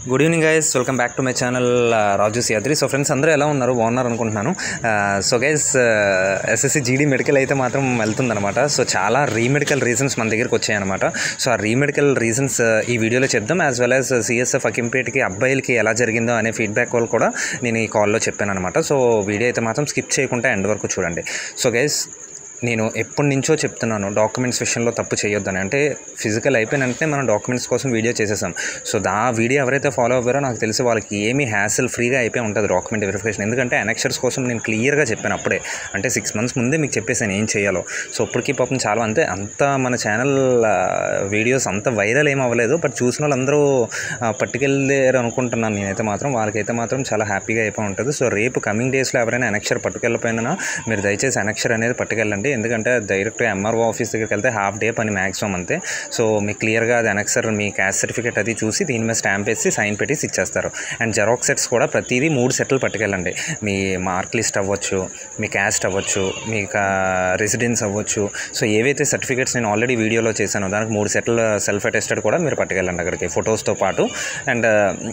Good evening guys welcome back to my channel Raju Siyadri so friends అందరూ ఎలా ఉన్నారు బాగున్నారు అనుకుంటున్నాను so guys SSC GD medical అయితే మాత్రం వెళ్తుందనమాట సో చాలా రీమెడికల్ రీజన్స్ మన దగ్గరికి వచ్చాయన్నమాట సో ఆ రీమెడికల్ రీజన్స్ ఈ వీడియోలో చెప్దాం యాజ్ వెల్ యాజ్ సిఎస్ఎఫ్ అకింపేట్కి అబ్బాయిలకి ఎలా జరిగిందో అనే ఫీడ్బ్యాక్ వాళ్ళు కూడా నేను ఈ కాల్లో చెప్పాను అనమాట సో వీడియో అయితే మాత్రం స్కిప్ చేయకుండా ఎండ్ వరకు చూడండి సో గైస్ నేను ఎప్పటి నుంచో చెప్తున్నాను డాక్యుమెంట్స్ విషయంలో తప్పు చేయొద్దని అంటే ఫిజికల్ అయిపోయిన వెంటనే మనం డాక్యుమెంట్స్ కోసం వీడియో చేసేసాం సో దా వీడియో ఎవరైతే ఫాలో అవ్వారో నాకు తెలిసి వాళ్ళకి ఏమీ హ్యాసిల్ ఫ్రీగా అయిపోయి ఉంటుంది డాక్యుమెంట్ వెరిఫికేషన్ ఎందుకంటే అనెక్షర్స్ కోసం నేను క్లియర్గా చెప్పాను అప్పుడే అంటే సిక్స్ మంత్స్ ముందే మీకు చెప్పేసాను ఏం చేయాలో సో ఇప్పటికీ పాపం చాలా అంతే అంత మన ఛానల్ వీడియోస్ అంత వైరల్ ఏం అవ్వలేదు బట్ చూసిన వాళ్ళందరూ పట్టుకెళ్ళారు అనుకుంటున్నాను నేనైతే మాత్రం వాళ్ళకైతే మాత్రం చాలా హ్యాపీగా అయిపోయి ఉంటుంది సో రేపు కమింగ్ డేస్లో ఎవరైనా అనక్షర్ పట్టుకెళ్ళిపోయినా మీరు దయచేసి అనక్షర్ అనేది పట్టుకెళ్ళండి ఎందుకంటే డైరెక్ట్ ఎంఆర్ఓ ఆఫీస్ దగ్గరికి వెళ్తే హాఫ్ డే పని మ్యాక్సిమం అంతే సో మీకు క్లియర్గా అది అనక్షర్ మీ క్యాస్ట్ సర్టిఫికేట్ అది చూసి దీని మీద స్టాంప్ వేసి సైన్ పెట్టేసి ఇచ్చేస్తారు అండ్ జెరాక్స్ సెట్స్ కూడా ప్రతిదీ మూడు సెట్లు పట్టుకెళ్ళండి మీ మార్క్ లిస్ట్ అవ్వచ్చు మీ క్యాస్ట్ అవ్వచ్చు మీ రెసిడెన్స్ అవ్వచ్చు సో ఏవైతే సర్టిఫికేట్స్ నేను ఆల్రెడీ వీడియోలో చేశానో దానికి మూడు సెట్లు సెల్ఫ్ అటెస్టెడ్ కూడా మీరు పట్టుకెళ్ళండి అక్కడికి ఫొటోస్తో పాటు అండ్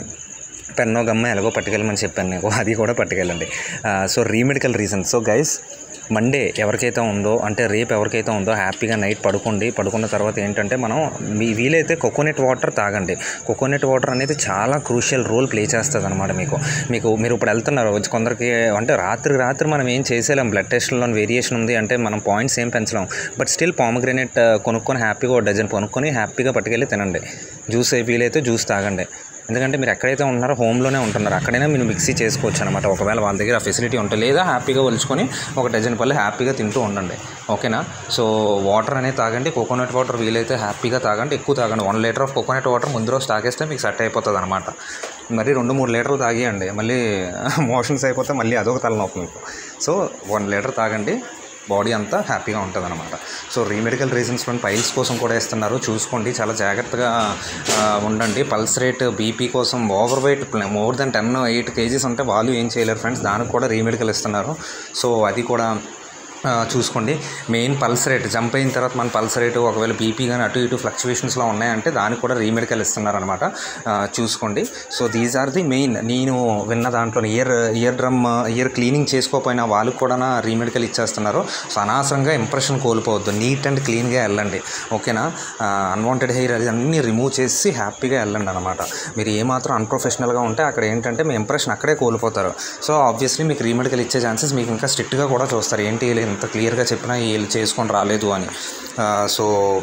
పెన్నో గమ్మ ఎలాగో పట్టుకెళ్ళమని చెప్పాను నీకు అది కూడా పట్టుకెళ్ళండి so remedical reason so guys Monday ఎవరికైతే ఉందో అంటే రేపు ఎవరికైతే ఉందో హ్యాపీగా నైట్ పడుకోండి పడుకున్న తర్వాత ఏంటంటే మనం మీ వీలైతే కోకోనట్ వాటర్ తాగండి కోకోనట్ వాటర్ అనేది చాలా క్రూషియల్ రోల్ ప్లే చేస్తుంది అనమాట మీకు మీకు మీరు ఇప్పుడు వెళ్తున్నారు వచ్చి కొందరికి అంటే రాత్రి రాత్రి మనం ఏం చేసేలాం బ్లడ్ టెస్ట్లో వేరియేషన్ ఉంది అంటే మనం పాయింట్స్ ఏం పెంచలేం బట్ స్టిల్ పామగ్రెనేట్ కొనుక్కొని హ్యాపీగా ఒక డజన్ కొనుక్కొని హ్యాపీగా పట్టుకెళ్ళి తినండి జ్యూస్ వీలైతే జ్యూస్ తాగండి ఎందుకంటే మీరు ఎక్కడైతే ఉన్నారో హోమ్లోనే ఉంటున్నారు అక్కడైనా మీరు మిక్సీ చేసుకోవచ్చు అనమాట ఒకవేళ వాళ్ళ దగ్గర ఆ ఫెసిలిటీ ఉంటే లేదా హ్యాపీగా ఒలుచుకొని ఒక డజన్ పళ్ళు హ్యాపీగా తింటూ ఉండండి ఓకేనా సో వాటర్ అనేది తాగండి కోకోనట్ వాటర్ వీలైతే హ్యాపీగా తాగండి ఎక్కువ తాగండి one litre of coconut water ముందు రోజు తాగేస్తే మీకు సెట్ అయిపోతుంది అనమాట మరి రెండు మూడు లీటర్లు తాగియండి మళ్ళీ మోషన్స్ అయిపోతే మళ్ళీ అదొక తలనొప్పి మీకు సో వన్ లీటర్ తాగండి బాడీ అంతా హ్యాపీగా ఉంటుంది అనమాట so remedical reasons front piles కోసం కూడా ఇస్తున్నారు చూసుకోండి చాలా జాగ్రత్తగా ఉండండి పల్స్ రేట్ బీపీ కోసం overweight more than ten eight KGs ఉంటే వాళ్ళు ఏం చేయలేరు ఫ్రెండ్స్ దానికి కూడా రీమెడికల్ ఇస్తున్నారు సో అది కూడా చూసుకోండి మెయిన్ పల్స్ రేట్ జంప్ అయిన తర్వాత మన పల్స్ రేటు ఒకవేళ బీపీ కానీ అటు ఇటు ఫ్లక్చువేషన్స్లో ఉన్నాయంటే దానికి కూడా రీమెడికల్ ఇస్తున్నారనమాట చూసుకోండి so these are the main నేను విన్న దాంట్లో ear eardrum ear cleaning చేసుకోకపోయినా వాళ్ళకి కూడా రీమెడికల్ ఇచ్చేస్తున్నారు సో అనవసరంగా ఇంప్రెషన్ కోల్పోవద్దు నీట్ అండ్ క్లీన్గా వెళ్ళండి ఓకేనా అన్వాంటెడ్ హెయిర్ అది అన్నీ రిమూవ్ చేసి హ్యాపీగా వెళ్ళండి అనమాట మీరు ఏమాత్రం అన్ప్రొఫెషనల్గా ఉంటే అక్కడ ఏంటంటే మీ ఇంప్రెషన్ అక్కడే కోల్పోతారు సో ఆబ్వియస్లీ మీకు రీమెడికల్ ఇచ్చే ఛాన్సెస్ మీకు ఇంకా స్ట్రిక్ట్గా కూడా చూస్తారు ఏంటి ఎంత క్లియర్గా చెప్పినా వీళ్ళు చేసుకొని రాలేదు అని సో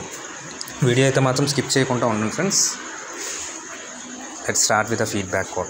వీడియో అయితే మాత్రం స్కిప్ చేయకుండా ఉండండి friends let start with a feedback code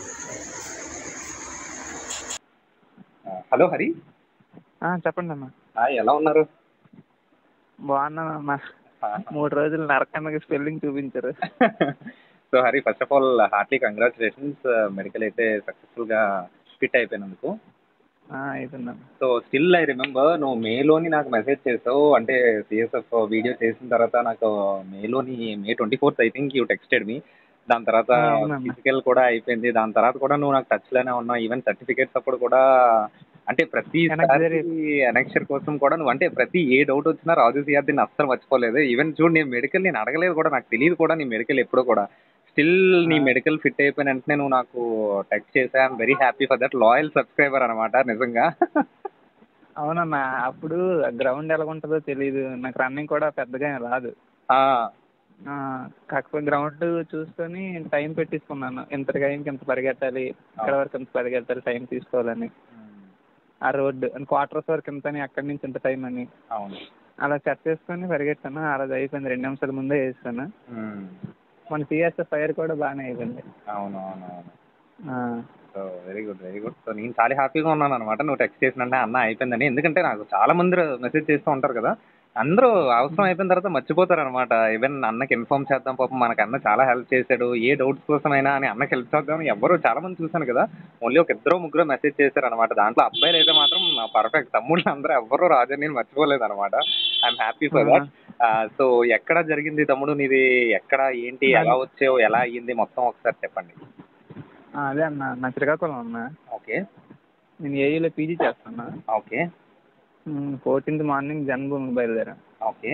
hello Hari చెప్పండి అన్న ఎలా ఉన్నారు బాగున్నానన్న మూడు రోజులు నరకన్నకి స్పెల్లింగ్ చూపించారు so Hari first of all heartly congratulations medical అయితే సక్సెస్ఫుల్గా ఫిట్ అయిపోయినందుకు అయిపోయిందన్న సో స్టిల్ ఐ రిమెంబర్ నువ్వు మేలోని నాకు మెసేజ్ చేసావు అంటే సిఎస్ఎఫ్ వీడియో చేసిన తర్వాత నాకు మేలోని May twenty fourth I think you texted me దాని తర్వాత ఫిజికల్ కూడా అయిపోయింది దాని తర్వాత కూడా నువ్వు నాకు టచ్ లోనే ఉన్నావు ఈవెన్ సర్టిఫికేట్స్ అప్పుడు కూడా అంటే ప్రతి అనక్షర్ కోసం కూడా నువ్వు అంటే ప్రతి ఏ డౌట్ వచ్చినా రాజు సిఆర్దిని అస్సలు మర్చిపోలేదు ఈవెన్ చూడు నేను మెడికల్ నేను అడగలేదు కూడా నాకు తెలియదు కూడా నీ మెడికల్ ఎప్పుడో కూడా స్టిల్ నీ మెడికల్ ఫిట్ అయిపోయిన వెంటనే నువ్వు నాకు టెక్స్ట్ చేసా I'm very happy for that loyal subscriber అనమాట నిజంగా అవునన్నా అప్పుడు గ్రౌండ్ ఎలా ఉంటుందో తెలియదు నాకు రన్నింగ్ కూడా పెద్దగా రాదు కాకపోతే గ్రౌండ్ చూసుకొని టైం పెట్టించుకున్నాను ఇంత టైంకి ఇంత పరిగెట్టాలి ఇక్కడ వరకు ఇంత పరిగెట్టాలి టైం తీసుకోవాలని ఆ రోడ్డు క్వార్టర్స్ వరకు ఇంతని అక్కడి నుంచి ఇంత టైం అని అవును అలా సెట్ చేసుకొని పరిగెట్టాను ఆ రోజు అయిపోయింది రెండు నిమిషాల ముందే వేసాను మన సిఎస్ఎఫ్ ఫైర్ కూడా బాగానే అయిపోయింది అవును అవును అవును so very good very good so నేను చాలా హ్యాపీగా ఉన్నాను అనమాట నువ్వు టెక్స్ట్ చేసినంటే అన్న అయిపోయిందని ఎందుకంటే నాకు చాలా మంది మెసేజ్ చేస్తూ ఉంటారు కదా అందరూ అవసరం అయిపోయిన తర్వాత మర్చిపోతారు అనమాట ఈవెన్ అన్నకి ఇన్ఫార్మ్ చేద్దాం పాపం మనకు అన్న చాలా హెల్ప్ చేశాడు ఏ డౌట్స్ కోసమైనా అని అన్నకి హెల్ప్ చేద్దాం ఎవరు చాలా మంది చూశాను కదా ఓన్లీ ఒక ఇద్దరు ముగ్గురు మెసేజ్ చేశారు అనమాట దాంట్లో అబ్బాయిలు అయితే మాత్రం పర్ఫెక్ట్ తమ్ముళ్ళు అందరూ ఎవరు రాజు నేను మర్చిపోలేదు అనమాట I'm happy for that so ఎక్కడ జరిగింది తమ్ముడు నీది ఎక్కడ ఏంటి ఎలా వచ్చావు ఎలా అయ్యింది మొత్తం ఒకసారి చెప్పండి అదే అన్న నా శ్రీకాకుళం అన్న ఓకే నేను ఏఈలో పీజీ చేస్తున్నా ఓకే ఫోర్టీన్త్ మార్నింగ్ జన్మభూమి బయలుదేరా ఓకే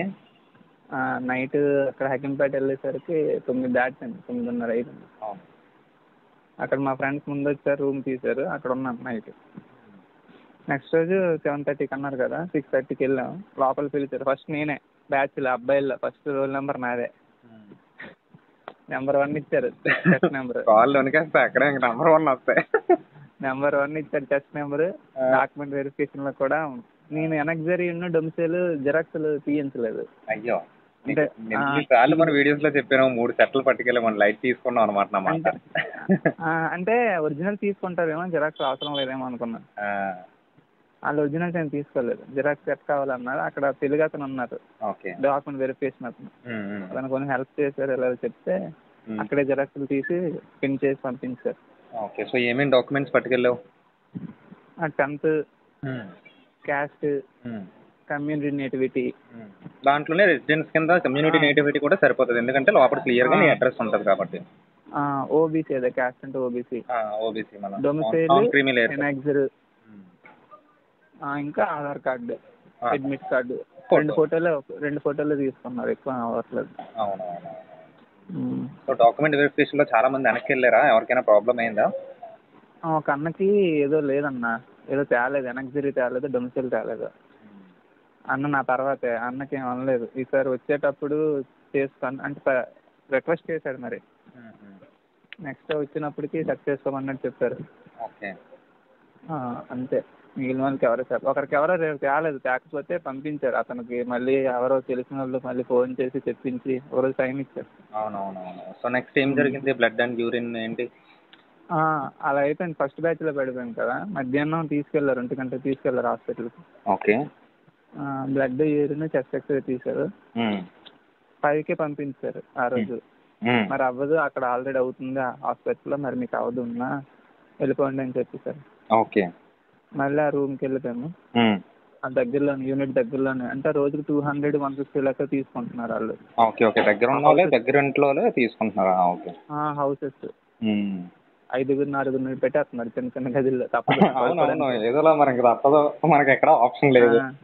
నైట్ అక్కడ హకింపేట వెళ్ళేసరికి తొమ్మిది దాటింది తొమ్మిదిన్నర అయింది అక్కడ మా ఫ్రెండ్స్ ముందు వచ్చారు రూమ్ తీశారు అక్కడ ఉన్నాను నైట్ నెక్స్ట్ రోజు సెవెన్ థర్టీకి అన్నారు కదా సిక్స్ థర్టీకి వెళ్ళాం లోపల పిలిచారు ఫస్ట్ నేనే బ్యాచ్లో అబ్బాయిల్లో ఫస్ట్ రోల్ నెంబర్ నాదే నెంబర్ వన్ ఇచ్చారు చెస్ట్ నెంబర్ కాల్ వనికేస్తే అక్కడే ఇంక నెంబర్ వన్ వస్తాయి నెంబర్ వన్ ఇచ్చారు చెస్ట్ నెంబర్ డాక్యుమెంట్ వెరిఫికేషన్ లో కూడా నేను ఎనక్సరీ డొమిసైల్ జిరాక్స్లు తీయించలేదు అయ్యో అంటే, ఆ, సార్లు మన వీడియోస్ లో చెప్పాను మూడు సెట్లు పట్టుకెళ్ళి మన లైట్ తీసుకున్నాం అనమాట నా మాట ఆ, అంటే ఒరిజినల్ తీసుకుంటారేమో జిరాక్స్ అవసరం లేదేమో అనుకున్నాను ఆ, వాళ్ళు ఒరిజినల్స్ ఏం తీసుకోలేదు జిరాక్స్ ఎట్ కావాలన్నారు అక్కడ తెలుగు అతను ఉన్నారు ఓకే డాక్యుమెంట్ వెరిఫికేషన్ అతను ఉమ్, ఉమ్, అతను కొంచెం హెల్ప్ చేశారు ఇలా చెప్తే ఉమ్. అక్కడే జిరాక్స్లు తీసి పిన్ చేసి పంపించారు ఓకే సో ఏమేమి డాక్యుమెంట్స్ పట్టుకెళ్ళావు tenth um, caste um, community nativity um. దాంట్లోనే రెసిడెన్స్ కింద కమ్యూనిటీ నేటివిటీ కూడా సరిపోతుంది ఎందుకంటే లోపల క్లియర్ గా నీ అడ్రస్ ఉంటుంది కాబట్టి ఓబీసీ అదే క్యాస్ట్ అంటే ఓబీసీ ఓబీసీ మన డొమిసైల్ క్రీమీ లేయర్ ఎనాక్సర్ ఇంకా ఆధార్ కార్డు ఆ. Admit card photo. రెండు ఫోటోలు రెండు ఫోటోలు తీసుకున్నారు ఎక్కువ అవ్వట్లేదు అవును అవును ఉమ్. సో డాక్యుమెంట్ వెరిఫికేషన్ లో చాలా మంది వెనక్కి వెళ్ళారా ఎవరికైనా ప్రాబ్లం అయిందా ఆ, ఒక అన్నకి ఏదో లేదన్న ఏదో తేలేదు ఎనక్సరీ తేలేదు డొమిసైల్ తేలేదు అన్న నా తర్వాతే అన్నకి ఏం అనలేదు ఈసారి వచ్చేటప్పుడు చేసుకోను అంటే రిక్వెస్ట్ చేశాడు మరి నెక్స్ట్ వచ్చినప్పటికి సెట్ చేసుకోమన్నట్టు చెప్పారు ఓకే ఆ, అంతే మిగిలిన వాళ్ళకి ఎవరో చెప్ప ఒకరికి ఎవరో రేపు తేలేదు తేకపోతే పంపించారు అతనికి మళ్ళీ ఎవరో తెలిసిన వాళ్ళు మళ్ళీ ఫోన్ చేసి తెప్పించి ఒకరోజు టైం ఇచ్చారు అవునవునవును సో నెక్స్ట్ ఏం జరిగింది బ్లడ్ అండ్ యూరిన్ ఏంటి ఆ, అలా అయిపోయింది ఫస్ట్ బ్యాచ్లో పడిపోయింది కదా మధ్యాహ్నం తీసుకెళ్లారు ఒంటి గంట తీసుకెళ్లారు హాస్పిటల్కి okay blood urine chest x-ray తీశారు ఫైవ్కి పంపించారు ఆ రోజు మరి అవ్వదు అక్కడ ఆల్రెడీ అవుతుంది ఆ హాస్పిటల్లో మరి మీకు అవ్వదు ఉన్నా వెళ్ళిపోండి అని చెప్పేసారు ఓకే మళ్ళీ ఆ రూమ్కి వెళ్ళిపోయాము ఆ దగ్గరలోనే యూనిట్ దగ్గరలోనే అంటే రోజుకి టూ హండ్రెడ్ వన్ ఫిఫ్టీ లెక్క తీసుకుంటున్నారు వాళ్ళు ఓకే ఓకే దగ్గర ఉన్న వాళ్ళే దగ్గర ఇంట్లోనే తీసుకుంటున్నారా ఓకే హౌసెస్ ఐదుగురు నలుగురు పెట్టేస్తున్నారు చిన్న చిన్న గదిల్లో తప్పదు అవునవును ఏదోలా మనకి తప్పదు మనకి ఎక్కడ ఆప్షన్ లేదు ఆ,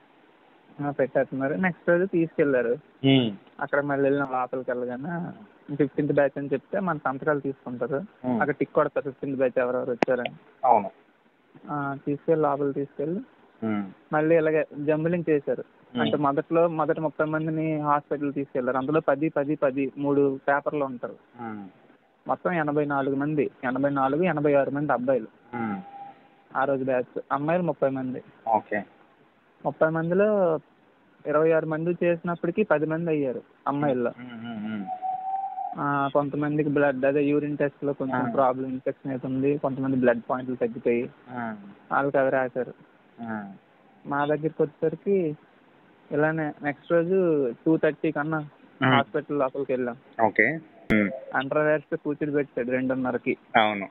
ఆ, పెట్టేస్తున్నారు నెక్స్ట్ రోజు తీసుకెళ్లారు అక్కడ మళ్ళీ వెళ్ళిన లోపలికి వెళ్ళగానే ఫిఫ్టీన్త్ బ్యాచ్ అని చెప్తే మన సంతకాలు తీసుకుంటారు Hmm. అక్కడ టిక్ కొడతారు ఫిఫ్టీన్త్ బ్యాచ్ ఎవరెవరు వచ్చారని అవును ఆ, తీసుకెళ్ళి లోపలికి తీసుకెళ్ళి ఉమ్. మళ్ళీ ఇలాగే జంబలింగ్ చేశారు Hmm. అంటే మొదట్లో మొదట ముప్పై మందిని హాస్పిటల్ తీసుకెళ్లారు అందులో పది పది పది మూడు పేపర్లు ఉంటారు ఉమ్. మొత్తం ఎనభై నాలుగు మంది ఎనభై నాలుగు ఎనభై ఆరు మంది అబ్బాయిలు ఉమ్. ఆ రోజు బ్యాచ్ అమ్మాయిలు ముప్పై మంది ఓకే ముప్పై మందిలో ఇరవై ఆరు మంది చేసినప్పటికీ పది మంది అయ్యారు అమ్మాయిల్లో ఉమ్, ఉమ్, ఉమ్. ఆ, కొంతమందికి బ్లడ్ అదే యూరిన్ టెస్ట్ లో కొంచెం Ah. ప్రాబ్లం ఇన్ఫెక్షన్ అవుతుంది కొంతమంది బ్లడ్ పాయింట్లు తగ్గిపోయి ఉమ్. వాళ్ళకి అవి రాశారు ఉమ్. మా దగ్గరికి వచ్చేసరికి ఇలానే నెక్స్ట్ రోజు టూ థర్టీ కన్నా Hmm. హాస్పిటల్ లోపలికి వెళ్ళాం ఓకే ఉమ్. అండర్ వేర్స్ కూర్చుని పెట్టాడు రెండున్నరకి అవును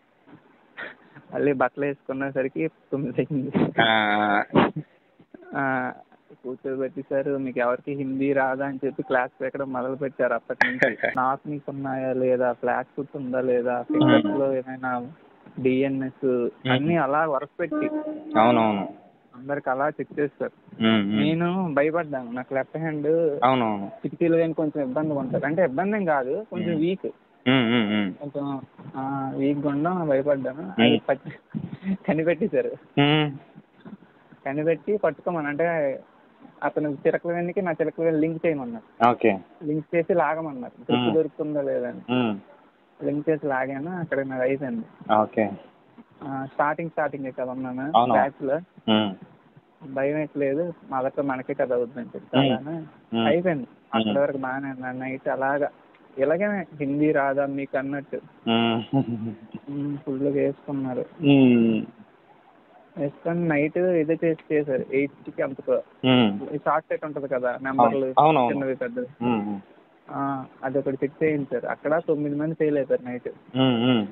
మళ్ళీ బట్టలు వేసుకునేసరికి తొమ్మిది అయింది ఆ, ఆ, కూర్చోబెట్టేశారు మీకు ఎవరికి హిందీ రాదా అని చెప్పి క్లాస్ పెట్టడం మొదలు పెట్టారు అప్పటి నుంచి నాకు మీకు ఉన్నాయా లేదా ఫ్లాట్ ఫుట్ ఉందా లేదా ఫింగర్స్ లో ఏమైనా డిఎన్ఎస్ అన్ని అలా వరకు పెట్టి అవునవును అందరికి అలా చెక్ చేస్తారు ఉమ్, ఉమ్. నేను భయపడ్డాను నాకు లెఫ్ట్ హ్యాండ్ అవునవును కిటికీలు కానీ కొంచెం ఇబ్బందిగా ఉంటుంది అంటే ఇబ్బంది ఏం కాదు కొంచెం వీక్ ఉమ్, ఉమ్, ఉమ్. కొంచెం వీక్ గుండా భయపడ్డాను అది పట్టి కనిపెట్టేశారు ఉమ్. కనిపెట్టి పట్టుకోమని అంటే అతను చిరకల వెన్నుకి నా చిరకల వెన్ను లింక్ చేయమన్నారు ఓకే లింక్ చేసి లాగమన్నారు ట్రిప్ దొరుకుతుందా లేదా అని ఉమ్. లింక్ చేసి లాగాను అక్కడ నాకు అయిపోయింది ఓకే స్టార్టింగ్ స్టార్టింగ్ కదా ఉన్నాను అవును. బ్యాచ్ లో ఉమ్. భయం లేదు మొదట మనకే కదా అవుతుందని చెప్పి Hmm. అలానే Hmm. అయిపోయింది అక్కడి వరకు బాగానే ఉన్నాను నైట్ అలాగా ఇలాగే హిందీ రాదా మీకు అన్నట్టు ఉమ్. ఫుల్గా వేసుకున్నారు ఉమ్. వేసుకొని నైట్ ఇదే చేసి చేశారు ఎయిట్ కి అంతకో ఉమ్. షార్ట్ సెట్ ఉంటది కదా నెంబర్లు అవునవును. చిన్నవి పెద్దవి ఉమ్. ఆ, అది ఒకటి చెక్ చేయించారు అక్కడ తొమ్మిది మంది ఫెయిల్ అయిపోయారు నైట్ ఉమ్. ఉమ్.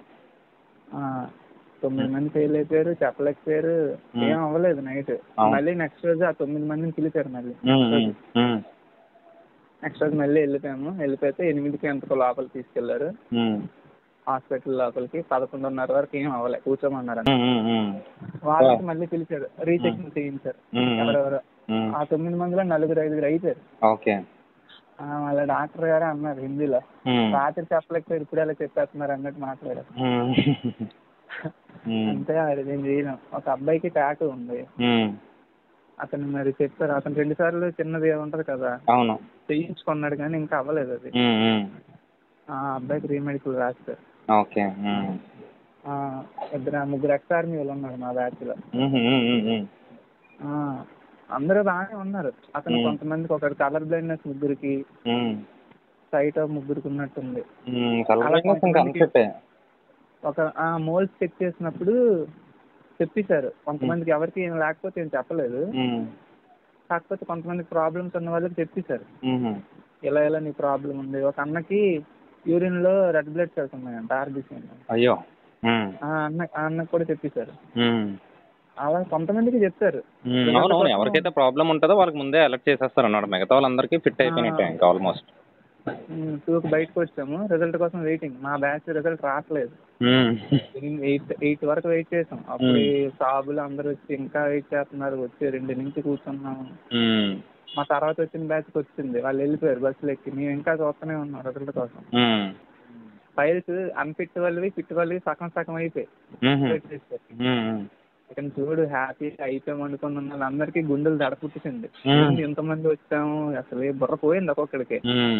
తొమ్మిది మంది ఫెయిల్ అయిపోయారు చెప్పలేకపోయారు Hmm. ఏం అవ్వలేదు నైట్ అవును. మళ్ళీ నెక్స్ట్ రోజు ఆ తొమ్మిది మందిని పిలిచారు మళ్ళీ ఉమ్. ఉమ్. ఉమ్. నెక్స్ట్ రోజు మళ్ళీ వెళ్ళిపోయాము వెళ్ళిపోతే ఎనిమిదికి ఎంతకో లోపల తీసుకెళ్లారు ఉమ్. హాస్పిటల్ లోపలికి పదకొండున్నర వరకు ఏం అవ్వలే కూర్చోమన్నారు ఉమ్. ఉమ్. ఉమ్. వాళ్ళకి మళ్ళీ పిలిచారు రీచెకింగ్ చేయించారు ఉమ్. ఎవరెవరు ఉమ్. ఆ తొమ్మిది మందిలో నలుగురు ఐదుగురు అయిపోయారు ఓకే ఆ, వాళ్ళ డాక్టర్ గారే అన్నారు హిందీలో ఉమ్. రాత్రి చెప్పలేకపోయారు ఇప్పుడు ఎలా చెప్పేస్తున్నారు అన్నట్టు మాట్లాడారు ఉమ్. ఉమ్. అంతే అది నేను చేయను ఒక అబ్బాయికి టాటూ ఉంది ఉమ్. అతను మరి చెప్పారు అతను రెండు సార్లు చిన్నది ఉంటది కదా అవును చేయించుకున్నాడు కానీ ఇంకా అవ్వలేదు అది ఉమ్. ఉమ్. ఆ అబ్బాయికి రీమెడికల్ రాస్తారు ఓకే ఉమ్. ఆ, ఇద్దరు ముగ్గురు ఎక్స్ ఆర్మీ వాళ్ళు ఉన్నారు మా బ్యాచ్ లో ఉమ్. ఉమ్. ఉమ్. ఉమ్. ఆ, అందరూ బాగానే ఉన్నారు అతను మ్మ్. కొంతమందికి ఒకటి కలర్ బ్లైండ్నెస్ ముగ్గురికి ఉమ్. సైట్ ముగ్గురికి ఉన్నట్టుంది ఉమ్. కలర్ అలా బ్లైండ్నెస్ ఇంకా కొంతమందికి- అన్ఫిట్టే ఒక ఆ మోల్స్ చెక్ చేసినప్పుడు చెప్పేశారు కొంతమందికి ఎవరికి ఏం లేకపోతే ఏం చెప్పలేదు ఉమ్. కాకపోతే కొంతమందికి ప్రాబ్లమ్స్ ఉన్న వాళ్ళకి చెప్పేశారు ఉమ్. ఇలా ఇలా నీ ప్రాబ్లం ఉంది ఒక అన్నకి యూరిన్ లో రెడ్ బ్లడ్ సెల్స్ ఉన్నాయంట ఆర్బీసీ అయ్యో ఉమ్. ఆ అన్న ఆ అన్నకి కూడా చెప్పేశారు ఉమ్. అలా కొంతమందికి చెప్పారు ఉమ్, అవునవును ఎవరికైతే ప్రాబ్లం ఉంటుందో వాళ్ళకి ముందే అలర్ట్ చేసేస్తారు అన్నమాట మిగతా వాళ్ళందరికీ ఫిట్ అయిపోయినట్టే ఇంకా ఆల్మోస్ట్ టూకి బయటకు వచ్చాము రిజల్ట్ కోసం వెయిటింగ్ మా బ్యాచ్ రిజల్ట్ రావట్లేదు ఎయిట్ ఎయిట్ వరకు వెయిట్ చేసాం అప్పుడు ఈ సాబులు అందరూ వచ్చి ఇంకా వెయిట్ చేస్తున్నారు వచ్చి రెండు నుంచి కూర్చున్నాము మా తర్వాత వచ్చిన బ్యాచ్కి వచ్చింది వాళ్ళు వెళ్ళిపోయారు బస్సులు ఎక్కి మేము ఇంకా చూస్తూనే ఉన్నాం రిజల్ట్ కోసం ఫైల్స్ అన్ఫిట్ వాళ్ళవి ఫిట్ వాళ్ళవి సగం సగం అయిపోయి వెయిట్ చేశారు ఇక్కడ చూడు హ్యాపీ అయిపోయాం అనుకున్న వాళ్ళందరికీ గుండెలు దడపుట్టింది Hmm. ఎంతమంది వచ్చాము అసలు ఏ బుర్ర పోయింది ఒక్కొక్కడికి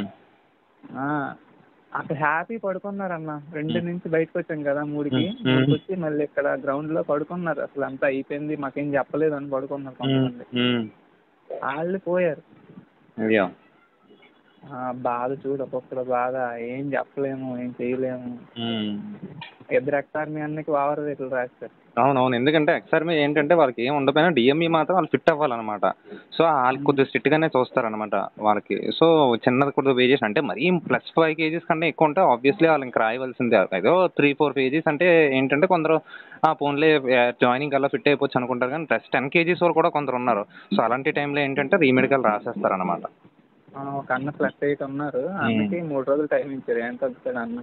ఆ, అక్కడ హ్యాపీ పడుకున్నారన్న రెండు నుంచి బయటకు వచ్చాం కదా మూడుకి Hmm. మూడుకి వచ్చి మళ్ళీ ఇక్కడ గ్రౌండ్ లో పడుకున్నారు అసలు అంతా అయిపోయింది మాకేం చెప్పలేదు అని పడుకున్నారు కొంతమంది వాళ్ళు పోయారు అయ్యో ఆ, బాధ చూడు ఒక్కొక్కడు బాధ ఏం చెప్పలేము ఏం చేయలేము ఇద్దరు ఎక్సార్ మీ అన్నకి ఓవర్ రేట్లు రాస్తారు అవునవును ఎందుకంటే ఎక్స్ఆర్ మీద ఏంటంటే వాళ్ళకి ఏం ఉండకపోయినా డిఎంఈ మాత్రం వాళ్ళు ఫిట్ అవ్వాలన్నమాట సో వాళ్ళకి కొద్దిగా స్ట్రిక్ట్ గానే చూస్తారనమాట వాళ్ళకి సో చిన్నది కొద్దిగా వేరియేషన్ అంటే మరీ ప్లస్ ఫైవ్ కేజీస్ కంటే ఎక్కువ ఉంటే ఆబ్వియస్లీ వాళ్ళు ఇంకా రాయవలసిందే ఏదో త్రీ ఫోర్ కేజీస్ అంటే ఏంటంటే కొందరు ఆ పోన్లే జాయినింగ్ అలా ఫిట్ అయిపోవచ్చు అనుకుంటారు కానీ ప్లస్ టెన్ కేజీస్ వరకు కూడా కొందరు ఉన్నారు సో అలాంటి టైంలో ఏంటంటే రీమెడికల్ రాసేస్తారనమాట ఆ, ఒక అన్న ప్లస్ ఎయిట్ ఉన్నారు ఆ అన్నకి మూడు రోజులు టైం ఇచ్చారు ఏం తగ్గుతాడు అన్న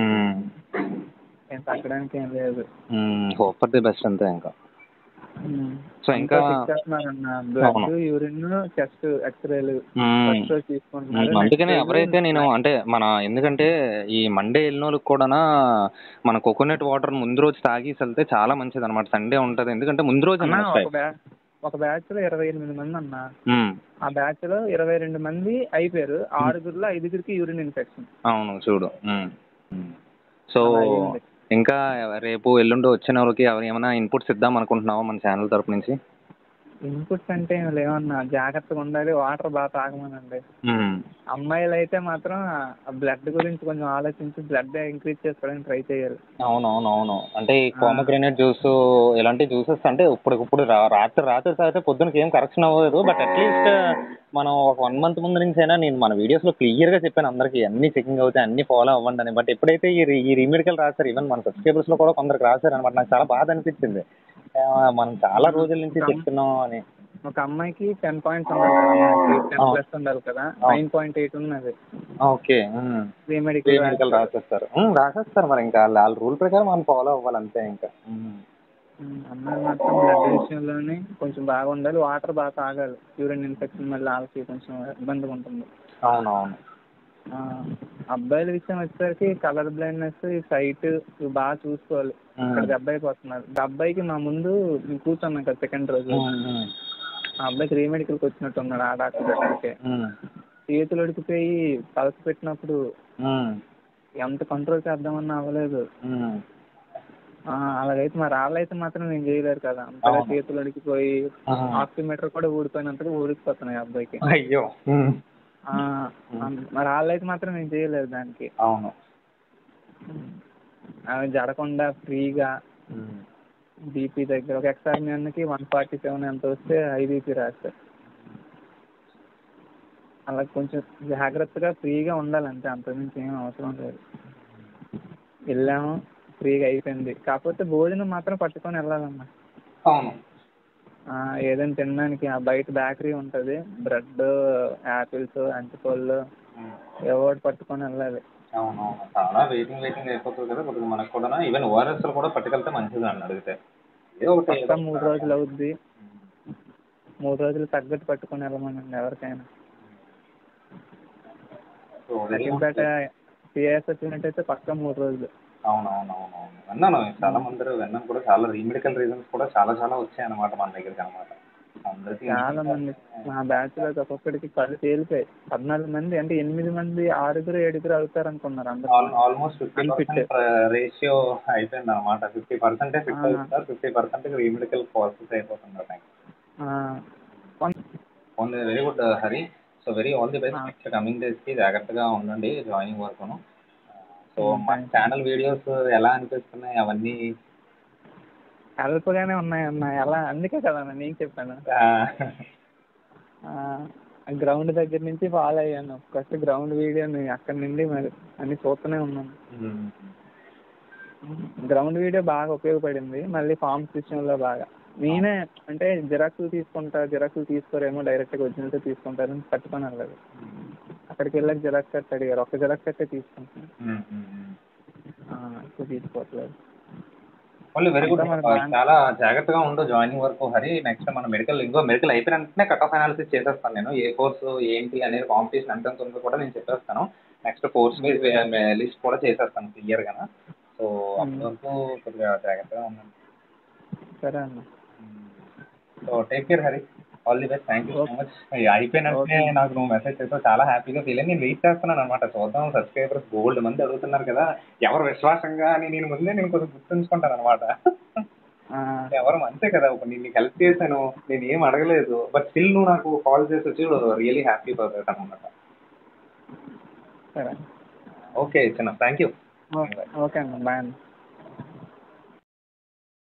ఏం తగ్గడానికి ఏం లేదు హోప్ ఫర్ ది బెస్ట్ అంతే ఇంకా సో ఇంకా చేస్తున్నారన్న బ్లడ్ అవును. యూరిన్ చెస్ట్ ఎక్స్రేలు మ్మ్. ఫస్ట్ రోజు తీసుకుంటున్నారు మ్మ్. అందుకనే Next ఎవరైతే రోజు నేను అంటే మన ఎందుకంటే ఈ మండే వెళ్ళిన వాళ్ళకి కూడా మన కోకోనట్ వాటర్ ముందు రోజు తాగేసి వెళ్తే చాలా మంచిది అనమాట సండే ఉంటది ఎందుకంటే ముందు రోజు అన్న, అన్నమాట ఒక బ్యాచ్ ఒక బ్యాచ్ లో ఇరవై ఎనిమిది మంది అన్న మ్మ్. ఆ బ్యాచ్ లో ఇరవై రెండు మంది అయిపోయారు ఆరుగురిలో ఐదుగురికి యూరిన్ ఇన్ఫెక్షన్ అవును చూడు మ్మ్. మ్మ్. సో అలా అయ్యింది. ఇంకా రేపు ఎల్లుండి వచ్చిన వాళ్ళకి ఎవరు ఏమైనా ఇన్పుట్స్ ఇద్దాం అనుకుంటున్నావా మన ఛానల్ తరపు నుంచి ఇన్పుట్స్ అంటే ఏం లేవన్నా జాగ్రత్తగా ఉండాలి వాటర్ బాగా తాగమనండి మ్మ్. అమ్మాయిలు అయితే మాత్రం బ్లడ్ గురించి కొంచెం ఆలోచించి బ్లడ్ ఇంక్రీజ్ చేసుకోవడానికి ట్రై చేయాలి అవును అవును అవును అంటే ఈ పోమగ్రెనేట్ జ్యూస్ ఇలాంటి జ్యూసెస్ అంటే ఇప్పటికిప్పుడు రా- రాత్రి రాత్రి తాగితే పొద్దునకి ఏం కరెక్షన్ అవ్వదు బట్ అట్లీస్ట్ మనం ఒక వన్ మంత్ ముందు నుంచి అయినా నేను మన వీడియోస్ లో క్లియర్ గా చెప్పాను అందరికి అన్ని చెకింగ్ అవుతాయి అన్ని ఫాలో అవ్వండి అని బట్ ఎప్పుడైతే ఈ రి- ఈ రీమెడికల్ రాశారు ఈవెన్ మన సబ్స్క్రైబర్స్ లో కూడా కొందరికి రాశారు అనమాట నాకు చాలా బాధ అనిపించింది ఆ, మనం చాలా రోజుల నుంచి చెప్తున్నాం అని ఒక అమ్మాయికి టెన్ పాయింట్స్ ఉండాలి కదా టెన్ ఆ. ప్లస్ ఉండాలి కదా ఆ. నైన్ పాయింట్ ఎయిట్ ఉన్నది ఓకే ప్రీ మెడికల్ రీమెడికల్ రాసేస్తారు ఉమ్, రాసేస్తారు మరి ఇంకా వాళ్ళ రూల్ ప్రకారం మనం ఫాలో అవ్వాలి అంతే ఇంకా ఉమ్. అమ్మాయి మాత్రం బ్లడ్ విషయంలోనే కొంచెం బాగా ఉండాలి వాటర్ బాగా తాగాలి యూరిన్ ఇన్ఫెక్షన్ మళ్ళీ వాళ్ళకి కొంచెం ఇబ్బందిగా ఉంటుంది అవును అవును ఆ, అబ్బాయిల విషయం వచ్చేసరికి కలర్ బ్లైండ్నెస్ ఈ సైట్ ఇవి బాగా చూసుకోవాలి ఇక్కడ దెబ్బ అయిపోతున్నారు ఈ అబ్బాయికి మా ముందు మేము కూర్చున్నాం కదా సెకండ్ రోజు ఉమ్, ఉమ్, ఆ అబ్బాయికి రీమెడికల్కి వచ్చినట్టు ఉన్నాడు ఆ డాక్టర్ దగ్గరికి ఉమ్, చేతులు ఉడికిపోయి పల్స్ పెట్టినప్పుడు ఉమ్, ఎంత కంట్రోల్ చేద్దామన్నా అవ్వలేదు ఉమ్. ఆ, అలాగైతే మరి వాళ్ళైతే మాత్రం నేను చేయలేరు కదా అంతగా అవును. చేతులు అడిగిపోయి ఆ. ఆక్సిమీటర్ కూడా ఊడిపోయినంతగా ఊడికిపోతున్నాయి ఆ అబ్బాయికి అయ్యో ఉమ్. ఆ, అం- మరి వాళ్ళైతే మాత్రం నేను చేయలేదు దానికి అవును ఆమె జడకుండా ఫ్రీగా ఉమ్. బీపీ దగ్గర ఒక ఎక్స్ఆర్ మీ అన్నకి వన్ ఫార్టీ సెవెన్ ఎంత వస్తే హై బీపీ రాస్తారు అలా కొంచెం జాగ్రత్తగా ఫ్రీగా ఉండాలంటే అంతకుమించి ఏం అవసరం లేదు వెళ్ళాము ఫ్రీగా అయిపోయింది కాకపోతే భోజనం మాత్రం పట్టుకొని వెళ్ళాలమ్మా అవును ఆ, ఏదైనా తినడానికి ఆ బయట బేకరీ ఉంటుంది బ్రెడ్ యాపిల్స్ అంటిపళ్ళు ఉమ్. ఏవో ఒకటి పట్టుకొని వెళ్ళాలి అవును అవును చాలా వెయిటింగ్ వెయిటింగ్ అయిపోతుంది కదా కొద్దిగా మనకు కూడా ఈవెన్ ఓఆర్ఎస్ కూడా పట్టుకెళ్తే మంచిది అని అడిగితే ఏదో ఒకటి పక్కా మూడు రోజులు అవుద్ది మూడు రోజులు తగ్గట్టు పట్టుకొని వెళ్ళమనండి ఎవరికైనా సో వెరీ అఖిల్పేట సిఐఎస్ వచ్చినట్టయితే పక్క మూడు రోజులు అవునవునవునవును విన్నాను చాలా మంది విన్నాను కూడా చాలా రీమెడికల్ రీజన్స్ కూడా చాలా చాలా వచ్చాయి అన్నమాట మన దగ్గరికి అనమాట అందరికీ చాలా మంది మా బ్యాచ్ లో ఒక్కొక్కడికి కళ్ళు తేలిపోయాయి పద్నాలుగు మంది అంటే ఎనిమిది మంది ఆరుగురు ఏడుగురు అవుతారు అనుకున్నారు అందరూ almost fifty Unfit. Percent ratio అయిపోయింది అనమాట ఫిఫ్టీ పర్సెంటే ఫిట్ ఆ. అవుతున్నారు ఫిఫ్టీ పర్సెంట్ రీమెడికల్ ప్రాసెస్ అయిపోతున్నారు ఆ, కొన్- only very good Hari so very all the best ఆ. నెక్స్ట్ కమింగ్ డేస్కి జాగ్రత్తగా ఉండండి జాయినింగ్ వరకును సో Mm, మన thank you. ఛానల్ వీడియోస్ ఎలా అనిపిస్తున్నాయి అవన్నీ హెల్ప్ గానే ఉన్నాయి అన్న ఎలా అందుకే కదా అన్న నీకు చెప్పాను గ్రౌండ్ దగ్గర నుంచి ఫాలో అయ్యాను ఫస్ట్ గ్రౌండ్ వీడియోని అక్కడి నుండి మరి అన్ని చూస్తూనే ఉన్నాను గ్రౌండ్ వీడియో బాగా ఉపయోగపడింది మళ్ళీ ఫార్మ్స్ విషయంలో బాగా నేనే అంటే జిరాక్స్లు తీసుకుంటా జిరాక్స్లు తీసుకోరేమో డైరెక్ట్గా వచ్చినట్టు తీసుకుంటారని పట్టుకొని వెళ్ళలేదు అక్కడికి వెళ్ళాక జిరాక్స్ కట్ అడిగారు ఒక్క జిరాక్స్ కట్టే తీసుకుంటాను ఎక్కువ తీసుకోవట్లేదు ఓన్లీ వెరీ గుడ్ అంతా మన plan. చాలా జాగ్రత్తగా ఉండు జాయినింగ్ వరకు హరి నెక్స్ట్ మన మెడికల్ ఇంకో మెడికల్ అయిపోయిన వెంటనే కట్ ఆఫ్ అనాలిసిస్ చేసేస్తాను నేను ఏ కోర్సు ఏంటి అనేది కాంపిటీషన్ ఎంత ఎంత ఉందో కూడా నేను చెప్పేస్తాను నెక్స్ట్ కోర్స్ లిస్ట్ కూడా చేసేస్తాను క్లియర్గా సో అప్పటి వరకు కొద్దిగా జాగ్రత్తగా ఉండండి సరే అన్న so take care Hari all the best thank you so Okay. Much అయిపోయినట్టే Okay. నాకు నువ్వు మెసేజ్ చేస్తావు చాలా హ్యాపీగా ఫీల్ అయ్యి నేను వెయిట్ చేస్తున్నాను అనమాట చూద్దాం సబ్స్క్రైబర్స్ గోల్డ్ మంది అడుగుతున్నారు కదా ఎవరు విశ్వాసంగా అని నేను ముందే నేను కొంచెం గుర్తుంచుకుంటాను అనమాట ఆ, ఎవరు అంతే కదా ఇప్పుడు నేను నీకు హెల్ప్ చేశాను నేను ఏం అడగలేదు బట్ స్టిల్ నువ్వు నాకు కాల్ చేసి వచ్చి రియలీ హ్యాపీ పర్సన్ అనమాట సరే ఓకే చిన్న థ్యాంక్ యూ ఓకే ఓకే అన్న బాయ్ అన్న